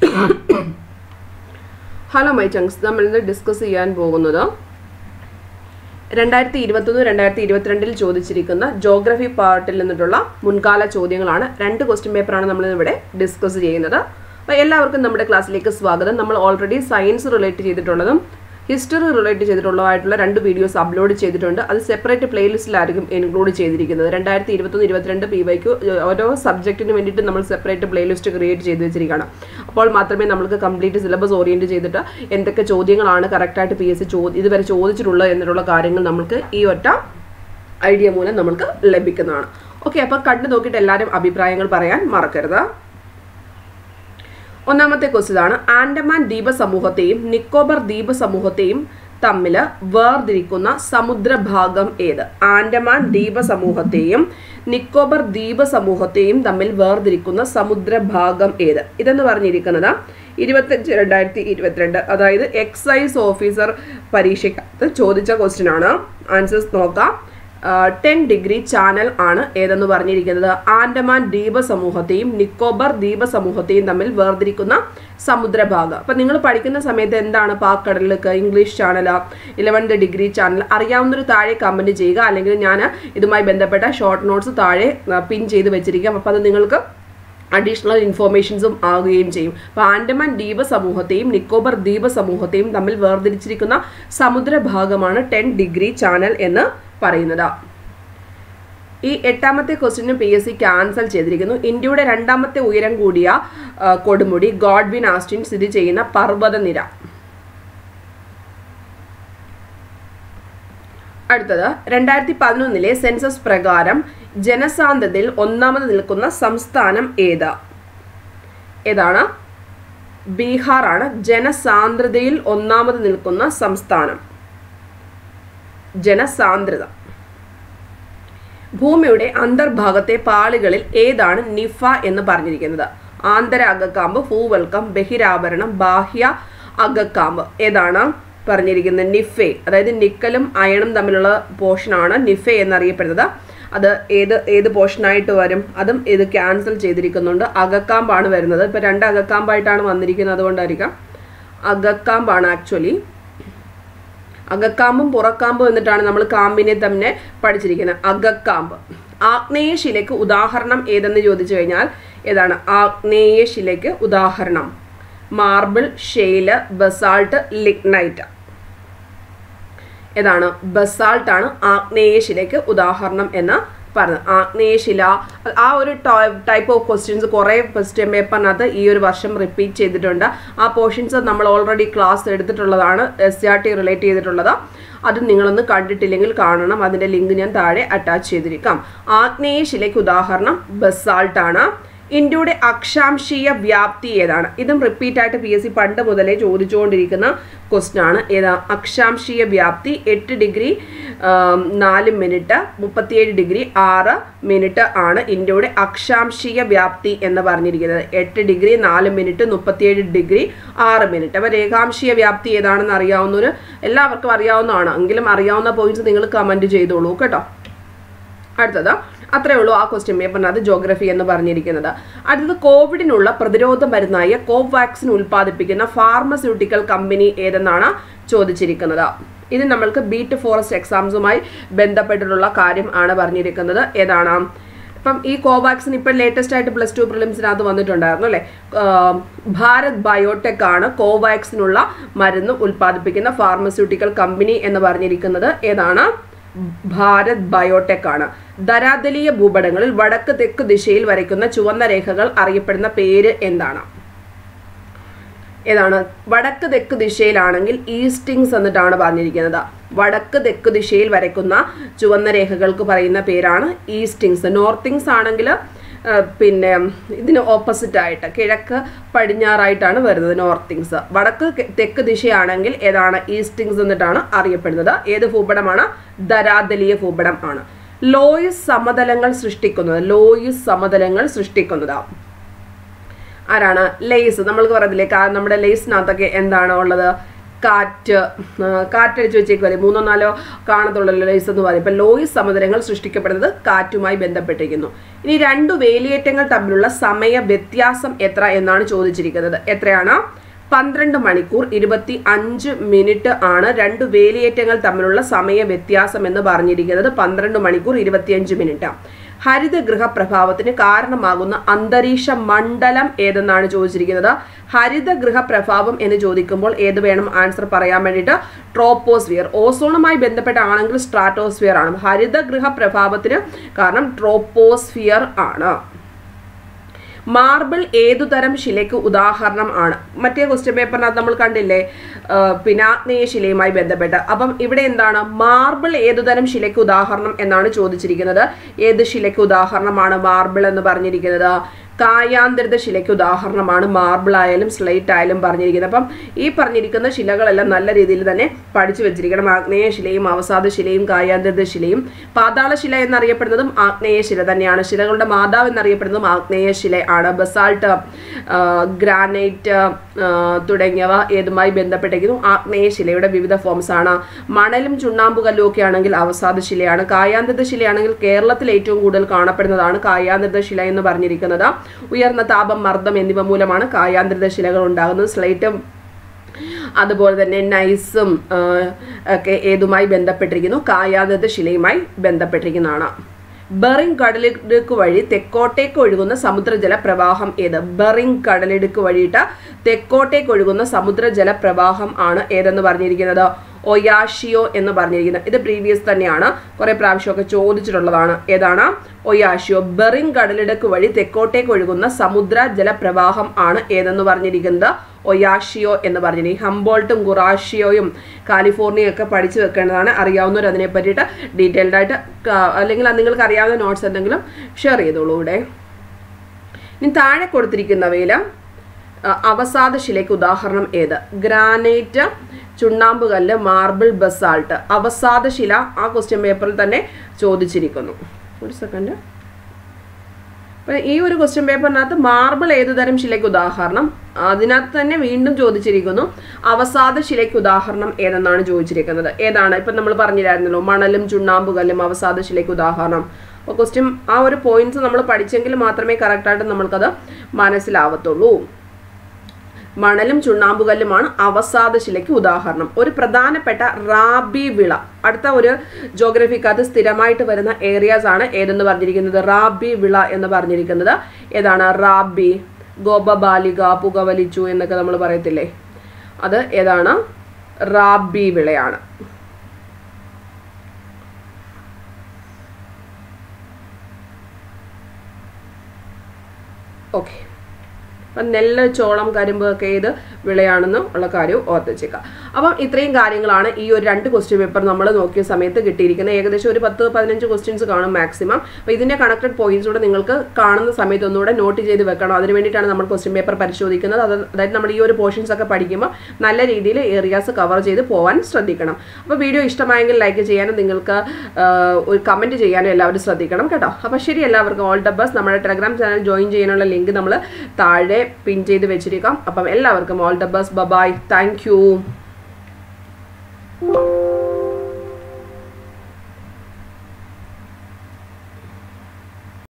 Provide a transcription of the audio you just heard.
hello my ചങ്സ് നമ്മൾ ഇന്ന് discuss ചെയ്യാൻ പോകുന്നത് രണ്ടായിരത്തി ഇരുപത്തൊന്ന് രണ്ടായിരത്തി ഇരുപത്തിരണ്ടിൽ ചോദിച്ചിരിക്കുന്ന ജോഗ്രഫി പാർട്ടിൽ നിന്നിട്ടുള്ള മുൻകാല ചോദ്യങ്ങളാണ് രണ്ട് ക്വസ്റ്റ്യൻ പേപ്പറാണ് നമ്മൾ ഇവിടെ ഡിസ്കസ് ചെയ്യുന്നത് അപ്പോൾ എല്ലാവർക്കും നമ്മുടെ ക്ലാസ്സിലേക്ക് സ്വാഗതം നമ്മൾ ഓൾറെഡി സയൻസ് റിലേറ്റ് ചെയ്തിട്ടുള്ളതും ഹിസ്റ്ററി റിലേറ്റ് ചെയ്തിട്ടുള്ളതായിട്ടുള്ള രണ്ട് വീഡിയോസ് അപ്ലോഡ് ചെയ്തിട്ടുണ്ട് അത് സെപ്പറേറ്റ് പ്ലേലിസ്റ്റിലായിരിക്കും ഇൻക്ലൂഡ് ചെയ്തിരിക്കുന്നത് രണ്ടായിരത്തി ഇരുപത്തൊന്ന് ഇരുപത്തിരണ്ട് പി വൈക്ക് ഓരോ സബ്ജക്റ്റിന് വേണ്ടിയിട്ട് നമ്മൾ സെപ്പറേറ്റ് പ്ലേലിസ്റ്റ് ക്രിയേറ്റ് ചെയ്ത് വെച്ചിരിക്കുകയാണ് അപ്പോൾ മാത്രമേ നമുക്ക് കംപ്ലീറ്റ് സിലബസ് ഓറിയൻറ്റ് ചെയ്തിട്ട് എന്തൊക്കെ ചോദ്യങ്ങളാണ് കറക്റ്റായിട്ട് പി എസ് സി ചോദ്യം ഇതുവരെ ചോദിച്ചിട്ടുള്ളത് എന്നുള്ള കാര്യങ്ങൾ നമുക്ക് ഈ ഒറ്റ ഐഡിയ മൂലം നമുക്ക് ലഭിക്കുന്നതാണ് ഓക്കെ അപ്പോൾ കണ്ടു നോക്കിയിട്ട് എല്ലാവരും അഭിപ്രായങ്ങൾ പറയാൻ മറക്കരുത് ഒന്നാമത്തെ ക്വസ്റ്റ്യൻ ആണ് ആൻഡമാൻ ദ്വീപ സമൂഹത്തെയും നിക്കോബർ ദ്വീപ സമൂഹത്തെയും തമ്മിൽ വേർതിരിക്കുന്ന സമുദ്രഭാഗം ഏത് ആൻഡമാൻ ദ്വീപ സമൂഹത്തെയും നിക്കോബർ ദ്വീപ സമൂഹത്തെയും തമ്മിൽ വേർതിരിക്കുന്ന സമുദ്രഭാഗം ഏത് ഇതെന്ന് പറഞ്ഞിരിക്കുന്നത് ഇരുപത്തഞ്ച് രണ്ടായിരത്തി ഇരുപത്തിരണ്ട് അതായത് എക്സൈസ് ഓഫീസർ പരീക്ഷയ്ക്കകത്ത് ചോദിച്ച ക്വസ്റ്റ്യൻ ആണ് ആൻസേഴ്സ് നോക്കാം ടെൻ ഡിഗ്രി ചാനൽ ആണ് ഏതെന്ന് പറഞ്ഞിരിക്കുന്നത് ആൻഡമാൻ ദ്വീപ സമൂഹത്തെയും നിക്കോബർ ദ്വീപ സമൂഹത്തെയും തമ്മിൽ വേർതിരിക്കുന്ന സമുദ്രഭാഗം അപ്പം നിങ്ങൾ പഠിക്കുന്ന സമയത്ത് എന്താണ് പാക്കടലിലേക്ക് English channel eleventh degree channel അറിയാവുന്നൊരു താഴെ കമൻറ്റ് ചെയ്യുക അല്ലെങ്കിൽ ഞാൻ ഇതുമായി ബന്ധപ്പെട്ട ഷോർട്ട് നോട്ട്സ് താഴെ പിൻ ചെയ്ത് വെച്ചിരിക്കാം അപ്പോൾ അത് നിങ്ങൾക്ക് അഡീഷണൽ ഇൻഫോർമേഷൻസും ആകുകയും ചെയ്യും അപ്പോൾ ആൻഡമാൻ ദ്വീപ സമൂഹത്തെയും നിക്കോബർ ദ്വീപ സമൂഹത്തെയും തമ്മിൽ വേർതിരിച്ചിരിക്കുന്ന സമുദ്രഭാഗമാണ് ടെൻ ഡിഗ്രി ചാനൽ എന്ന് പറയുന്നത് ഈ എട്ടാമത്തെ ക്വസ്റ്റിന് പി എസ് സി ക്യാൻസൽ ചെയ്തിരിക്കുന്നു ഇന്ത്യയുടെ രണ്ടാമത്തെ ഉയരം കൂടിയ കൊടുമുടി ഗോഡ്വിൻ ആസ്റ്റിൻ സ്ഥിതി ചെയ്യുന്ന പർവ്വതനിര അടുത്തത് രണ്ടായിരത്തി പതിനൊന്നിലെ സെൻസസ് പ്രകാരം ജനസാന്ദ്രതയിൽ ഒന്നാമത് നിൽക്കുന്ന സംസ്ഥാനം ഏത് ഏതാണ് ബീഹാറാണ് ജനസാന്ദ്രതയിൽ ഒന്നാമത് നിൽക്കുന്ന സംസ്ഥാനം ജനസാന്ദ്രത ഭൂമിയുടെ അന്തർഭാഗത്തെ പാളികളിൽ ഏതാണ് നിഫ എന്ന് പറഞ്ഞിരിക്കുന്നത് ആന്തര അകക്കാമ്പ് ഭൂവൽക്കം ബഹിരാഭരണം ബാഹ്യ അകക്കാമ്പ് ഏതാണ് പറഞ്ഞിരിക്കുന്നത് നിഫെ അതായത് നിക്കലും അയണും തമ്മിലുള്ള പോർഷനാണ് നിഫെ എന്നറിയപ്പെടുന്നത് അത് ഏത് ഏത് പോർഷനായിട്ട് വരും അതും ഇത് ക്യാൻസൽ ചെയ്തിരിക്കുന്നുണ്ട് അകക്കാമ്പാണ് വരുന്നത് ഇപ്പോൾ രണ്ട് അകക്കാമ്പായിട്ടാണ് വന്നിരിക്കുന്നത് അതുകൊണ്ടായിരിക്കാം അകക്കാമ്പാണ് ആക്ച്വലി അകക്കാമ്പും പുറക്കാമ്പും എന്നിട്ടാണ് നമ്മൾ കാമ്പിനെ തന്നെ പഠിച്ചിരിക്കുന്നത് അകക്കാമ്പ് ആഗ്നേയ ശിലയ്ക്ക് ഉദാഹരണം ഏതെന്ന് ചോദിച്ചു കഴിഞ്ഞാൽ ഏതാണ് ആഗ്നേയ ശിലയ്ക്ക് ഉദാഹരണം മാർബിൾ ഷെയ്ല് ബസാൾട്ട് ലിഗ്നൈറ്റ് ഏതാണ് ബസാൾട്ടാണ് ആഗ്നേയ ശിലയ്ക്ക് ഉദാഹരണം എന്ന് പറഞ്ഞത് ആഗ്നേയശില ആ ഒരു ടൈപ്പ് ഓഫ് ക്വസ്റ്റ്യൻസ് കുറേ ക്വസ്റ്റ്യൻ പേപ്പറിനകത്ത് ഈ ഒരു വർഷം റിപ്പീറ്റ് ചെയ്തിട്ടുണ്ട് ആ പോർഷൻസ് നമ്മൾ ഓൾറെഡി ക്ലാസ് എടുത്തിട്ടുള്ളതാണ് എസ് ആർ ടി റിലേറ്റ് ചെയ്തിട്ടുള്ളത് അത് നിങ്ങളൊന്ന് കണ്ടിട്ടില്ലെങ്കിൽ കാണണം അതിൻ്റെ ലിങ്ക് ഞാൻ താഴെ അറ്റാച്ച് ചെയ്തിരിക്കാം ആഗ്നേയശിലയ്ക്ക് ഉദാഹരണം ബസാൾട്ടാണ് ഇന്ത്യയുടെ അക്ഷാംശീയ വ്യാപ്തി ഏതാണ് ഇതും റിപ്പീറ്റ് ആയിട്ട് പി എസ് സി പണ്ട് മുതലേ ചോദിച്ചുകൊണ്ടിരിക്കുന്ന ക്വസ്റ്റ്യൻ ആണ് ഏതാ അക്ഷാംശീയ വ്യാപ്തി എട്ട് ഡിഗ്രി നാല് മിനിറ്റ് മുപ്പത്തിയേഴ് ഡിഗ്രി ആറ് മിനിറ്റ് ആണ് ഇന്ത്യയുടെ അക്ഷാംശീയ വ്യാപ്തി എന്ന് പറഞ്ഞിരിക്കുന്നത് എട്ട് ഡിഗ്രി നാല് മിനിറ്റ് മുപ്പത്തിയേഴ് ഡിഗ്രി ആറ് മിനിറ്റ് അപ്പോൾ രേഖാംശീയ വ്യാപ്തി ഏതാണെന്ന് അറിയാവുന്നവർ എല്ലാവർക്കും അറിയാവുന്നതാണ് എങ്കിലും അറിയാവുന്ന പോയിന്റ്സ് നിങ്ങൾ കമൻറ്റ് ചെയ്തോളൂ കേട്ടോ അടുത്തത് അത്രേ ഉള്ളൂ ആ ക്വസ്റ്റ്യൻ പേപ്പറിനകത്ത് ജോഗ്രഫി എന്ന് പറഞ്ഞിരിക്കുന്നത് അടുത്തത് കോവിഡിനുള്ള പ്രതിരോധ മരുന്നായ കോവാക്സിൻ ഉൽപ്പാദിപ്പിക്കുന്ന ഫാർമസ്യൂട്ടിക്കൽ കമ്പനി ഏതെന്നാണ് ചോദിച്ചിരിക്കുന്നത് ഇത് നമ്മൾക്ക് ബീറ്റ് ഫോറസ്റ്റ് എക്സാംസുമായി ബന്ധപ്പെട്ടിട്ടുള്ള കാര്യം ആണ് പറഞ്ഞിരിക്കുന്നത് ഏതാണ് ഇപ്പം ഈ കോവാക്സിൻ ഇപ്പം ലേറ്റസ്റ്റ് ആയിട്ട് പ്ലസ് ടു പ്രിലിംസിനകത്ത് വന്നിട്ടുണ്ടായിരുന്നു അല്ലേ ഭാരത് ബയോടെക് ആണ് കോവാക്സിനുള്ള മരുന്ന് ഉൽപ്പാദിപ്പിക്കുന്ന ഫാർമസ്യൂട്ടിക്കൽ കമ്പനി എന്ന് പറഞ്ഞിരിക്കുന്നത് ഏതാണ് ഭാരത് ബയോടെക് ആണ് ധരാതലീയ ഭൂപടങ്ങളിൽ വടക്ക് തെക്ക് ദിശയിൽ വരയ്ക്കുന്ന ചുവന്ന രേഖകൾ അറിയപ്പെടുന്ന പേര് എന്താണ് ഏതാണ് വടക്ക് തെക്ക് ദിശയിലാണെങ്കിൽ ഈസ്റ്റിങ്സ് എന്നിട്ടാണ് പറഞ്ഞിരിക്കുന്നത് വടക്ക് തെക്ക് ദിശയിൽ വരയ്ക്കുന്ന ചുവന്ന രേഖകൾക്ക് പറയുന്ന പേരാണ് ഈസ്റ്റിങ്സ് നോർത്തിങ്സ് ആണെങ്കിൽ പിന്നെ ഇതിന് ഓപ്പോസിറ്റ് ആയിട്ട് കിഴക്ക് പടിഞ്ഞാറായിട്ടാണ് വരുന്നത് നോർത്തിങ്സ് വടക്ക് തെക്ക് ദിശയാണെങ്കിൽ ഏതാണ് ഈസ്റ്റിങ്സ് എന്നിട്ടാണ് അറിയപ്പെടുന്നത് ഏത് ഭൂപടമാണ് ധരാതലീയ ഭൂപടം ആണ് ലോയിസ് സമതലങ്ങൾ സൃഷ്ടിക്കുന്നത് ലോയിസ് സമതലങ്ങൾ സൃഷ്ടിക്കുന്നത് ആരാണ് ലേസ് നമ്മൾക്ക് പറയത്തില്ലേ നമ്മുടെ ലേസിനകത്തൊക്കെ എന്താണ് ഉള്ളത് കാറ്റ് കാറ്റടിച്ച് വെച്ചേക്കുമല്ലേ മൂന്നോ നാലോ കാണത്തുള്ളല്ലോ ലേസ് എന്ന് പറയും ഇപ്പം ലോയിസ് സമതലങ്ങൾ സൃഷ്ടിക്കപ്പെടുന്നത് കാറ്റുമായി ബന്ധപ്പെട്ടിരിക്കുന്നു ഇനി രണ്ടു വേലിയേറ്റങ്ങൾ തമ്മിലുള്ള സമയ വ്യത്യാസം എത്ര എന്നാണ് ചോദിച്ചിരിക്കുന്നത് എത്രയാണ് പന്ത്രണ്ട് മണിക്കൂർ ഇരുപത്തി അഞ്ച് മിനിറ്റ് ആണ് രണ്ട് വേലിയേറ്റങ്ങൾ തമ്മിലുള്ള സമയ വ്യത്യാസം എന്ന് പറഞ്ഞിരിക്കുന്നത് പന്ത്രണ്ട് മണിക്കൂർ ഇരുപത്തിയഞ്ച് മിനിറ്റ് ഹരിതഗൃഹ പ്രഭാവത്തിന് കാരണമാകുന്ന അന്തരീക്ഷ മണ്ഡലം ഏതെന്നാണ് ചോദിച്ചിരിക്കുന്നത് ഹരിതഗൃഹ പ്രഭാവം എന്ന് ചോദിക്കുമ്പോൾ ഏത് വേണം ആൻസർ പറയാൻ വേണ്ടിയിട്ട് ട്രോപ്പോസ്ഫിയർ ഓസോണുമായി ബന്ധപ്പെട്ടാണെങ്കിൽ സ്ട്രാറ്റോസ്ഫിയർ ആണ് ഹരിതഗൃഹ പ്രഭാവത്തിന് കാരണം ട്രോപ്പോസ്ഫിയർ ആണ് മാർബിൾ ഏതുതരം ശിലയ്ക്ക് ഉദാഹരണം ആണ് മറ്റേ ക്വസ്റ്റ്യൻ പേപ്പറിനകത്ത് നമ്മൾ കണ്ടില്ലേ ആ, പിന്നെ ആഗ്നേയ ശിലയുമായി ബന്ധപ്പെട്ട് അപ്പം ഇവിടെ എന്താണ് മാർബിൾ ഏതുതരം ശിലയ്ക്ക് ഉദാഹരണം എന്നാണ് ചോദിച്ചിരിക്കുന്നത് ഏത് ശിലയ്ക്ക് ഉദാഹരണമാണ് മാർബിൾ എന്ന് പറഞ്ഞിരിക്കുന്നത് കായാന്തരിത ശിലയ്ക്ക് ഉദാഹരണമാണ് മാർബിൾ ആയാലും സ്ലേറ്റ് ആയാലും പറഞ്ഞിരിക്കുന്നത് അപ്പം ഈ പറഞ്ഞിരിക്കുന്ന ശിലകളെല്ലാം നല്ല രീതിയിൽ തന്നെ പഠിച്ചു വെച്ചിരിക്കണം ആഗ്നേയ ശിലയും അവസാദ ശിലയും കായാന്തരിത ശിലയും പാതാള ശില എന്നറിയപ്പെടുന്നതും ആഗ്നേയ ശില തന്നെയാണ് ശിലകളുടെ മാതാവ് എന്നറിയപ്പെടുന്നതും ആഗ്നേയ ശില ആണ് ബസാൾട്ട് ഗ്രാനൈറ്റ് തുടങ്ങിയവ ഏതുമായി ബന്ധപ്പെട്ടിരിക്കുന്നു ആഗ്നേയ ശിലയുടെ വിവിധ ഫോംസ് ആണ് മണലും ചുണ്ണാമ്പുകല്ലും ഒക്കെ ആണെങ്കിൽ അവസാദ ശിലയാണ് കായാന്തരിത ശിലയാണെങ്കിൽ കേരളത്തിൽ ഏറ്റവും കൂടുതൽ കാണപ്പെടുന്നതാണ് കായാന്തരിത ശില എന്ന് പറഞ്ഞിരിക്കുന്നത് ഉയർന്ന താപം മർദ്ദം എന്നിവ മൂലമാണ് കായാന്തരിത ശിലകൾ ഉണ്ടാകുന്നത് സ്ലേറ്റും അതുപോലെ തന്നെ നൈസും ആ, ഒക്കെ ഏതുമായി ബന്ധപ്പെട്ടിരിക്കുന്നു കായാന്തരിത ശിലയുമായി ബന്ധപ്പെട്ടിരിക്കുന്നതാണ് ബറിംഗ് കടലിടുക്ക് വഴി തെക്കോട്ടേക്ക് ഒഴുകുന്ന സമുദ്രജല പ്രവാഹം ഏത് ബറിംഗ് കടലിടുക്ക് വഴിയിട്ട് തെക്കോട്ടേക്ക് ഒഴുകുന്ന സമുദ്രജല പ്രവാഹം ആണ് ഏതെന്ന് പറഞ്ഞിരിക്കുന്നത് ഒയാഷിയോ എന്ന് പറഞ്ഞിരിക്കുന്നത് ഇത് പ്രീവിയസ് തന്നെയാണ് കുറെ പ്രാവശ്യമൊക്കെ ചോദിച്ചിട്ടുള്ളതാണ് ഏതാണ് ഒയാഷിയോ ബറിംഗ് കടലിടുക്ക് വഴി തെക്കോട്ടേക്ക് ഒഴുകുന്ന സമുദ്ര ജലപ്രവാഹം ആണ് ഏതെന്ന് പറഞ്ഞിരിക്കുന്നത് ഒയാഷിയോ എന്ന് പറഞ്ഞിരിക്കും ഹംബോൾട്ടും ഗുറാഷിയോയും കാലിഫോർണിയയും ഒക്കെ പഠിച്ചു വെക്കേണ്ടതാണ് അറിയാവുന്നവർ അതിനെ പറ്റിയിട്ട് ഡീറ്റെയിൽഡ് ആയിട്ട് ക- അല്ലെങ്കിൽ അത് നിങ്ങൾക്ക് അറിയാവുന്ന നോട്ട്സ് എന്തെങ്കിലും ഷെയർ ചെയ്തോളൂ ഇവിടെ ഇനി താഴെ കൊടുത്തിരിക്കുന്നവയിൽ അവസാദ ശിലയ്ക്ക് ഉദാഹരണം ഏത് ഗ്രാനൈറ്റ് ചുണ്ണാമ്പ് കല്ല് മാർബിൾ ബസാൾട്ട് അവസാദ ശില ആ ക്വസ്റ്റ്യൻ പേപ്പറിൽ തന്നെ ചോദിച്ചിരിക്കുന്നു ഒരു സെക്കൻഡ് അപ്പം ഈ ഒരു ക്വസ്റ്റ്യൻ പേപ്പറിനകത്ത് മാർബിൾ ഏതുതരം ശിലയ്ക്ക് ഉദാഹരണം അതിനകത്ത് തന്നെ വീണ്ടും ചോദിച്ചിരിക്കുന്നു അവസാദ ശിലയ്ക്ക് ഉദാഹരണം ഏതെന്നാണ് ചോദിച്ചിരിക്കുന്നത് ഏതാണ് ഇപ്പം നമ്മൾ പറഞ്ഞില്ലായിരുന്നല്ലോ മണലും ചുണ്ണാമ്പുകല്ലും അവസാദ ശിലയ്ക്ക് ഉദാഹരണം അപ്പോൾ ക്വസ്റ്റ്യൻ ആ ഒരു പോയിന്റ്സ് നമ്മൾ പഠിച്ചെങ്കിൽ മാത്രമേ കറക്റ്റായിട്ട് നമ്മൾക്കത് മനസ്സിലാവത്തുള്ളൂ മണലും ചുണ്ണാമ്പുകല്ലുമാണ് അവസാദ ശിലയ്ക്ക് ഉദാഹരണം ഒരു പ്രധാനപ്പെട്ട റാബി വിള അടുത്ത ഒരു ജോഗ്രഫിക്കകത്ത് സ്ഥിരമായിട്ട് വരുന്ന ഏരിയാസ് ആണ് ഏതെന്ന് പറഞ്ഞിരിക്കുന്നത് റാബി വിള എന്ന് പറഞ്ഞിരിക്കുന്നത് ഏതാണ് റാബി ഗോപബാലിക പുകവലിച്ചു എന്നൊക്കെ നമ്മൾ പറയത്തില്ലേ അത് ഏതാണ് റാബി വിളയാണ് ഓക്കെ അപ്പം നെല്ല് ചോളം കരിമ്പ് ഒക്കെ ഏത് വിളയാണെന്ന് ഉള്ള കാര്യവും ഓർത്ത് വെച്ചേക്കാം അപ്പം ഇത്രയും കാര്യങ്ങളാണ് ഈ ഒരു രണ്ട് ക്വസ്റ്റ്യൻ പേപ്പർ നമ്മൾ നോക്കിയ സമയത്ത് കിട്ടിയിരിക്കുന്നത് ഏകദേശം ഒരു പത്ത് പതിനഞ്ച് ക്വസ്റ്റ്യൻസ് കാണും മാക്സിമം അപ്പോൾ ഇതിൻ്റെ കണക്റ്റഡ് പോയിന്റ്സ് കൂടെ നിങ്ങൾക്ക് കാണുന്ന സമയത്ത് ഒന്നുകൂടെ നോട്ട് ചെയ്ത് വെക്കണം അതിന് വേണ്ടിയിട്ടാണ് നമ്മൾ ക്വസ്റ്റ്യൻ പേപ്പർ പരിശോധിക്കുന്നത് അത് അതായത് നമ്മൾ ഈ ഒരു പോർഷൻസ് ഒക്കെ പഠിക്കുമ്പോൾ നല്ല രീതിയിൽ ഏരിയാസ് കവർ ചെയ്ത് പോകാൻ ശ്രദ്ധിക്കണം അപ്പോൾ വീഡിയോ ഇഷ്ടമായെങ്കിൽ ലൈക്ക് ചെയ്യാനും നിങ്ങൾക്ക് ആ, ഒരു കമൻറ്റ് ചെയ്യാനും എല്ലാവരും ശ്രദ്ധിക്കണം കേട്ടോ അപ്പോൾ ശരി എല്ലാവർക്കും ഓൾ ദ ബസ് നമ്മുടെ ടെലഗ്രാം ചാനൽ ജോയിൻ ചെയ്യാനുള്ള ലിങ്ക് നമ്മൾ താഴെ പിൻ ചെയ്ത് വെച്ചിരിക്കാം അപ്പം എല്ലാവർക്കും all the best bye bye thank U